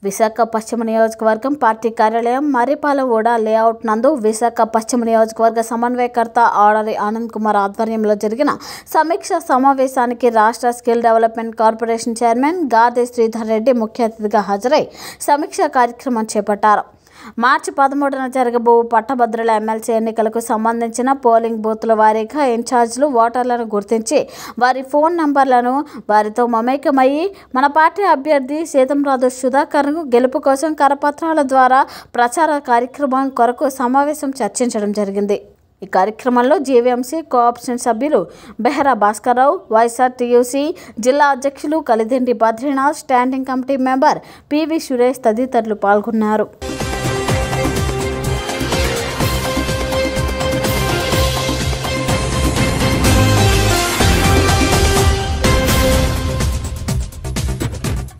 విశాఖ పశ్చిమ నియోజకవర్గం పార్టీ కార్యాలయం మర్రిపాలెం ఓడ లేఅవుట్ నందు విశాఖ పశ్చిమ నియోజకవర్గ సమన్వయకర్త ఆడరి ఆనంద్ కుమార్ ఆధ్వర్యంలో జరిగిన సమీక్ష సమావేశానికి రాష్ట్ర skill development corporation chairman Gade Sridhar Reddy ముఖ్య అతిథిగా హాజరై సమీక్ష కార్యక్రమం చేపట్టారు మార్చి పదమూడున జరగబో పట్టభద్రుల ఎమ్మెల్సీ ఎన్నికలకు సంబంధించిన పోలింగ్ బూత్ల వారీగా ఇన్ఛార్జీలు ఓటర్లను గుర్తించి వారి ఫోన్ నంబర్లను వారితో మమేకమయ్యి మన పార్టీ అభ్యర్థి సీతంరాజు సుధాకర్ను గెలుపు కోసం కరపత్రాల ద్వారా ప్రచార కార్యక్రమం కొరకు సమావేశం చర్చించడం జరిగింది ఈ కార్యక్రమంలో జేవీఎంసీ కోఆప్షన్ సభ్యులు బెహరా భాస్కర్రావు వైఎస్ఆర్ టీయూసీ జిల్లా అధ్యక్షులు Kalidindi Badrinath standing committee member PV Suresh తదితరులు పాల్గొన్నారు